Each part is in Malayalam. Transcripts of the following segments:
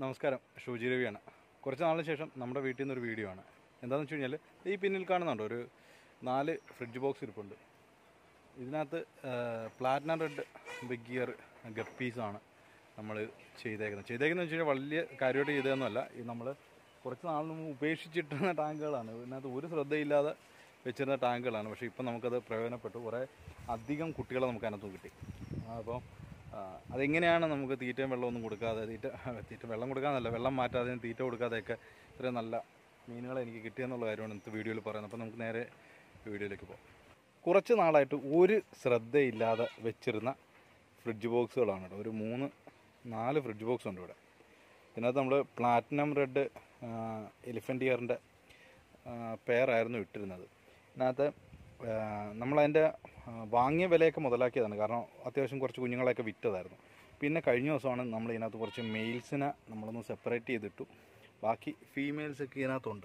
നമസ്കാരം ഷൂജി രവിയാണ് കുറച്ച് നാളിന് ശേഷം നമ്മുടെ വീട്ടിൽ നിന്നൊരു വീഡിയോ ആണ് എന്താണെന്ന് വെച്ച് കഴിഞ്ഞാൽ ഈ പിന്നിൽ കാണുന്നുണ്ടോ ഒരു നാല് ഫ്രിഡ്ജ് ബോക്സ് ഇരിപ്പുണ്ട് ഇതിനകത്ത് പ്ലാറ്റിനം റെഡ് ബിഗ് ഗിയർ ഗപ്പീസാണ് നമ്മൾ ചെയ്തേക്കുന്നത് ചെയ്തേക്കുന്നത് വെച്ച് കഴിഞ്ഞാൽ വലിയ കാര്യമായിട്ട് ചെയ്തതൊന്നുമല്ല ഈ നമ്മൾ കുറച്ച് നാൾ മുമ്പ് ഉപേക്ഷിച്ചിട്ടുന്ന ടാങ്കുകളാണ് ഇതിനകത്ത് ഒരു ശ്രദ്ധയില്ലാതെ വെച്ചിരുന്ന ടാങ്കുകളാണ് പക്ഷേ ഇപ്പം നമുക്കത് പ്രയോജനപ്പെട്ടു കുറേ അധികം കുട്ടികളെ നമുക്ക് അതിനകത്ത് കിട്ടി അപ്പോൾ അതെങ്ങനെയാണ് നമുക്ക് തീറ്റയും വെള്ളമൊന്നും കൊടുക്കാതെ തീറ്റ തീറ്റ വെള്ളം കൊടുക്കാന്നല്ല വെള്ളം മാറ്റാതെ തീറ്റ കൊടുക്കാതെയൊക്കെ ഇത്രയും നല്ല മീനുകളെ എനിക്ക് കിട്ടിയെന്നുള്ള കാര്യമാണ് ഇന്നത്തെ വീഡിയോയിൽ പറയുന്നത് അപ്പോൾ നമുക്ക് നേരെ വീഡിയോയിലേക്ക് പോകാം കുറച്ച് നാളായിട്ട് ഒരു ശ്രദ്ധയില്ലാതെ വെച്ചിരുന്ന ഫ്രിഡ്ജ് ബോക്സുകളാണ് കേട്ടോ ഒരു മൂന്ന് നാല് ഫ്രിഡ്ജ് ബോക്സ് ഉണ്ട് ഇവിടെ ഇതിനകത്ത് നമ്മൾ പ്ലാറ്റിനം റെഡ് എലിഫൻ്റ് ഇയറിൻ്റെ പെയറായിരുന്നു ഇട്ടിരുന്നത് ഇതിനകത്ത് ആ, നമ്മളതിൻ്റെ ആ, വാങ്ങിയ വിലയൊക്കെ മുതലാക്കിയതാണ് കാരണം അത്യാവശ്യം കുറച്ച് കുഞ്ഞുങ്ങളെയൊക്കെ വിറ്റതായിരുന്നു പിന്നെ കഴിഞ്ഞ ദിവസമാണ് നമ്മൾ ഇതിനകത്ത് കുറച്ച് മെയിൽസിനെ നമ്മളൊന്ന് സെപ്പറേറ്റ് ചെയ്തിട്ടു ബാക്കി ഫീമെയിൽസൊക്കെ ഇതിനകത്തുണ്ട്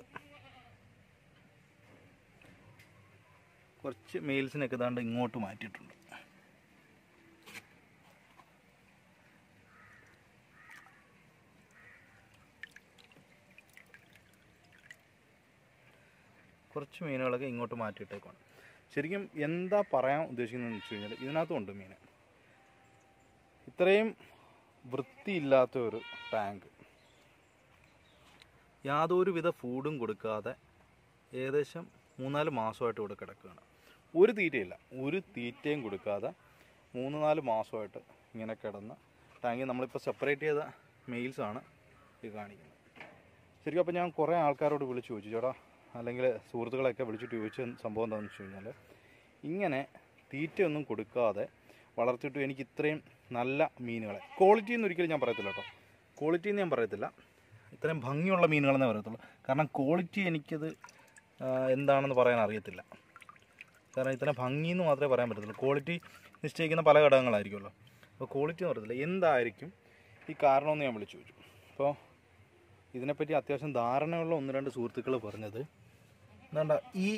കുറച്ച് മെയിൽസിനൊക്കെ ഇതാണ്ട് ഇങ്ങോട്ട് മാറ്റിയിട്ടുണ്ട് കുറച്ച് മീനുകളൊക്കെ ഇങ്ങോട്ട് മാറ്റിയിട്ടേക്കാണ് ശരിക്കും എന്താ പറയാൻ ഉദ്ദേശിക്കുന്നതെന്ന് വെച്ച് കഴിഞ്ഞാൽ ഇതിനകത്തുണ്ട് മീൻ ഇത്രയും വൃത്തിയില്ലാത്ത ഒരു ടാങ്ക് യാതൊരുവിധ ഫുഡും കൊടുക്കാതെ ഏകദേശം മൂന്നാല് മാസമായിട്ട് ഇവിടെ കിടക്കുകയാണ് ഒരു തീറ്റയില്ല ഒരു തീറ്റയും കൊടുക്കാതെ മൂന്ന് നാല് മാസമായിട്ട് ഇങ്ങനെ കിടന്ന ടാങ്കിൽ നമ്മളിപ്പോൾ സെപ്പറേറ്റ് ചെയ്ത മെയിൽസാണ് ഇത് കാണിക്കുന്നത് ശരിക്കും അപ്പോൾ ഞാൻ കുറേ ആൾക്കാരോട് വിളിച്ച് ചോദിച്ചു ചേട്ടാ അല്ലെങ്കിൽ സുഹൃത്തുക്കളെയൊക്കെ വിളിച്ചിട്ട് ചോദിച്ച സംഭവം എന്താണെന്ന് വെച്ച് കഴിഞ്ഞാൽ ഇങ്ങനെ തീറ്റയൊന്നും കൊടുക്കാതെ വളർത്തിയിട്ട് എനിക്ക് ഇത്രയും നല്ല മീനുകളെ ക്വാളിറ്റി എന്ന് ഒരിക്കലും ഞാൻ പറയത്തില്ല കേട്ടോ ക്വാളിറ്റി എന്ന് ഞാൻ പറയത്തില്ല ഇത്രയും ഭംഗിയുള്ള മീനുകളെന്നേ പറയത്തുള്ളൂ കാരണം ക്വാളിറ്റി എനിക്കത് ആ, എന്താണെന്ന് പറയാൻ അറിയത്തില്ല കാരണം ഇത്രയും ഭംഗി എന്ന് മാത്രമേ പറയാൻ പറ്റത്തുള്ളൂ ക്വാളിറ്റി നിശ്ചയിക്കുന്ന പല ഘടകങ്ങളായിരിക്കുമല്ലോ അപ്പോൾ ക്വാളിറ്റി എന്ന് പറയത്തില്ല എന്തായിരിക്കും ഈ കാരണമെന്ന് ഞാൻ വിളിച്ചു ചോദിച്ചു അപ്പോൾ ഇതിനെപ്പറ്റി അത്യാവശ്യം ധാരണയുള്ള ഒന്ന് രണ്ട് സുഹൃത്തുക്കൾ പറഞ്ഞത് എന്താണ്ട ഈ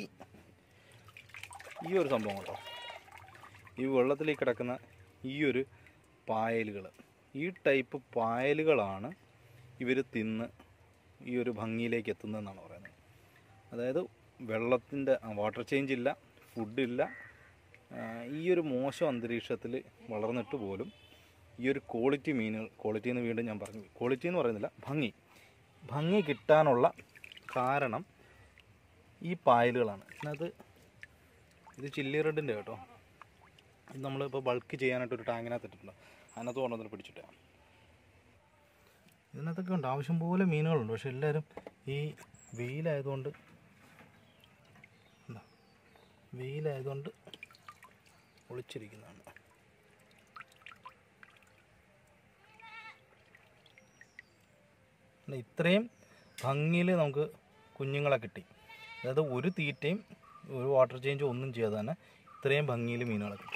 ഈ ഒരു സംഭവം കേട്ടോ ഈ വെള്ളത്തിൽ കിടക്കുന്ന ഈ ഒരു പായലുകൾ ഈ ടൈപ്പ് പായലുകളാണ് ഇവർ തിന്ന് ഈ ഒരു ഭംഗിയിലേക്ക് എത്തുന്നതെന്നാണ് പറയുന്നത് അതായത് വെള്ളത്തിൻ്റെ വാട്ടർ ചേഞ്ച് ഇല്ല ഫുഡില്ല ഈ ഒരു മോശം അന്തരീക്ഷത്തിൽ വളർന്നിട്ട് പോലും ഈ ഒരു ക്വാളിറ്റി മീനുകൾ ക്വാളിറ്റി എന്ന് വീണ്ടും ഞാൻ പറഞ്ഞു ക്വാളിറ്റി എന്ന് പറയുന്നില്ല ഭംഗി ഭംഗി കിട്ടാനുള്ള കാരണം ഈ പായലുകളാണ് ഇതിനകത്ത് ഇത് ചില്ലി റെഡിൻ്റെ കേട്ടോ ഇത് നമ്മളിപ്പോൾ ബൾക്ക് ചെയ്യാനായിട്ട് ഒരു ടാങ്കിനകത്ത് ഇട്ടിട്ടുണ്ട് അതിനകത്ത് കൊണ്ടുവന്നിട്ട് പിടിച്ചിട്ടാണ് ഇതിനകത്തൊക്കെ ഉണ്ട് ആവശ്യം പോലെ മീനുകളുണ്ട് പക്ഷെ എല്ലാവരും ഈ വെയിലായതുകൊണ്ട് എന്താ വെയിലായതുകൊണ്ട് ഒളിച്ചിരിക്കുന്നതാണ് പിന്നെ ഇത്രയും ഭംഗിയിൽ നമുക്ക് കുഞ്ഞുങ്ങളെ കിട്ടി അതായത് ഒരു തീറ്റയും ഒരു വാട്ടർ ചേഞ്ചും ഒന്നും ചെയ്യാതെ തന്നെ ഇത്രയും ഭംഗിയിൽ മീനുകളെ കിട്ടി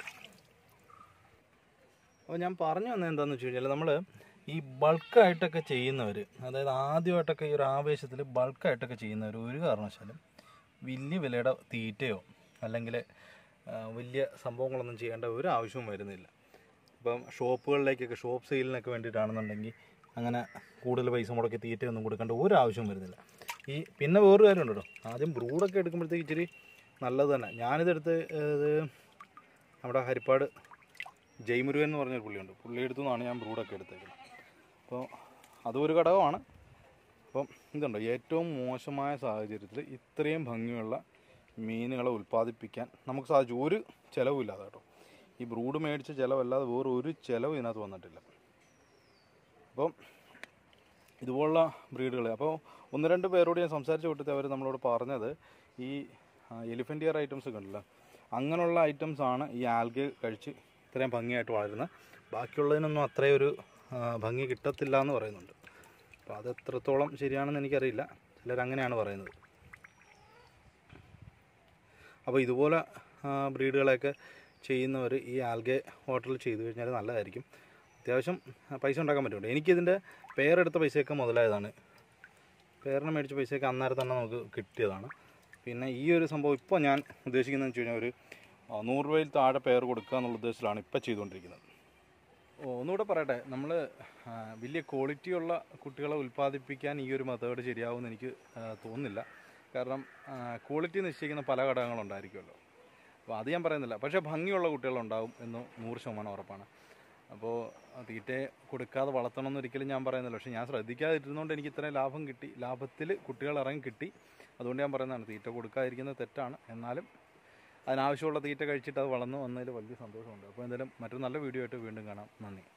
അപ്പോൾ ഞാൻ പറഞ്ഞു വന്നത് എന്താണെന്ന് വെച്ച് കഴിഞ്ഞാൽ നമ്മൾ ഈ ബൾക്കായിട്ടൊക്കെ ചെയ്യുന്നവർ അതായത് ആദ്യമായിട്ടൊക്കെ ഈ ഒരു ആവേശത്തിൽ ബൾക്കായിട്ടൊക്കെ ചെയ്യുന്നവർ ഒരു കാരണവശാലും വലിയ വിലയുടെ തീറ്റയോ അല്ലെങ്കിൽ ആ, വലിയ സംഭവങ്ങളൊന്നും ചെയ്യേണ്ട ഒരു ആവശ്യവും വരുന്നില്ല ഇപ്പം ഷോപ്പുകളിലേക്കൊക്കെ ഷോപ്പ് സെയിലിനൊക്കെ വേണ്ടിയിട്ടാണെന്നുണ്ടെങ്കിൽ അങ്ങനെ കൂടുതൽ പൈസ മുടക്കി തീറ്റയൊന്നും കൊടുക്കേണ്ട ഒരു ആവശ്യവും വരുന്നില്ല ഈ പിന്നെ വേറൊരു കാര്യമുണ്ട് കേട്ടോ ആദ്യം ബ്രൂഡൊക്കെ എടുക്കുമ്പോഴത്തേക്ക് ഇച്ചിരി നല്ലത് തന്നെ ഞാനിതെടുത്ത് ഇത് നമ്മുടെ ഹരിപ്പാട് ജയ്മുരുകൻ എന്ന് പറഞ്ഞൊരു പുള്ളിയുണ്ട് പുള്ളി എടുത്തു നിന്നാണ് ഞാൻ ബ്രൂഡൊക്കെ എടുത്തേക്കുന്നത് അപ്പോൾ അതും ഒരു ഘടകമാണ് അപ്പം ഇതുണ്ടോ ഏറ്റവും മോശമായ സാഹചര്യത്തിൽ ഇത്രയും ഭംഗിയുള്ള മീനുകളെ ഉൽപ്പാദിപ്പിക്കാൻ നമുക്ക് സാധിച്ചു ഒരു ചിലവില്ലാതെ കേട്ടോ ഈ ബ്രൂഡ് മേടിച്ച ചിലവല്ലാതെ വേറെ ഒരു ചിലവ് ഇതിനകത്ത് വന്നിട്ടില്ല അപ്പം ഇതുപോലുള്ള ബ്രീഡുകൾ അപ്പോൾ ഒന്ന് രണ്ട് പേരോട് ഞാൻ സംസാരിച്ച കൂട്ടത്തിൽ അവർ നമ്മളോട് പറഞ്ഞത് ഈ എലിഫൻ്റ് ഇയർ ഐറ്റംസ് ഒക്കെ ഉണ്ടല്ലോ അങ്ങനെയുള്ള ഐറ്റംസ് ആണ് ഈ ആൽഗ കഴിച്ച് ഇത്രയും ഭംഗിയായിട്ട് വളരുന്നത് ബാക്കിയുള്ളതിനൊന്നും അത്രയും ഒരു ആ, ഭംഗി കിട്ടത്തില്ല എന്ന് പറയുന്നുണ്ട് അപ്പോൾ അത് എത്രത്തോളം ശരിയാണെന്ന് എനിക്കറിയില്ല ചിലർ അങ്ങനെയാണ് പറയുന്നത് അപ്പോൾ ഇതുപോലെ ബ്രീഡുകളെയൊക്കെ ചെയ്യുന്നവർ ഈ ആൽഗെ വാട്ടറിൽ ചെയ്തു കഴിഞ്ഞാൽ നല്ലതായിരിക്കും അത്യാവശ്യം പൈസ ഉണ്ടാക്കാൻ പറ്റുന്നുണ്ട് എനിക്കിതിൻ്റെ പേരെടുത്ത പൈസയൊക്കെ മുതലായതാണ് പേരിന് മേടിച്ച പൈസയൊക്കെ അന്നേരം തന്നെ നമുക്ക് കിട്ടിയതാണ് പിന്നെ ഈ ഒരു സംഭവം ഇപ്പോൾ ഞാൻ ഉദ്ദേശിക്കുന്നതെന്ന് വെച്ച് കഴിഞ്ഞാൽ ഒരു ആ, നൂറ് രൂപയിൽ താഴെ പേർ കൊടുക്കുക എന്നുള്ള ഉദ്ദേശത്തിലാണ് ഇപ്പോൾ ചെയ്തുകൊണ്ടിരിക്കുന്നത് ഓ, ഒന്നുകൂടെ പറയട്ടെ നമ്മൾ വലിയ ക്വാളിറ്റിയുള്ള കുട്ടികളെ ഉൽപ്പാദിപ്പിക്കാൻ ഈ ഒരു മെത്തേഡ് ശരിയാവുമെന്ന് എനിക്ക് ആ, തോന്നുന്നില്ല കാരണം ക്വാളിറ്റി നിശ്ചയിക്കുന്ന പല ഘടകങ്ങളുണ്ടായിരിക്കുമല്ലോ അപ്പോൾ അത് ഞാൻ പറയുന്നില്ല പക്ഷേ ഭംഗിയുള്ള കുട്ടികളുണ്ടാവും എന്ന് നൂറ് ശതമാനം ഉറപ്പാണ് അപ്പോൾ തീറ്റയെ കൊടുക്കാതെ വളർത്തണം എന്ന് ഒരിക്കലും ഞാൻ പറയുന്നില്ല പക്ഷേ ഞാൻ ശ്രദ്ധിക്കാതിരുന്നതുകൊണ്ട് എനിക്ക് ഇത്രയും ലാഭം കിട്ടി ലാഭത്തിൽ കുട്ടികൾ ഇറങ്ങി കിട്ടി അതുകൊണ്ട് ഞാൻ പറയുന്നതാണ് തീറ്റ കൊടുക്കാതിരിക്കുന്നത് തെറ്റാണ് എന്നാലും അതിനാവശ്യമുള്ള തീറ്റ കഴിച്ചിട്ട് അത് വളർന്നു വന്നതിൽ വലിയ സന്തോഷമുണ്ട് അപ്പോൾ എന്തായാലും മറ്റൊരു നല്ല വീഡിയോ ആയിട്ട് വീണ്ടും കാണാം നന്ദി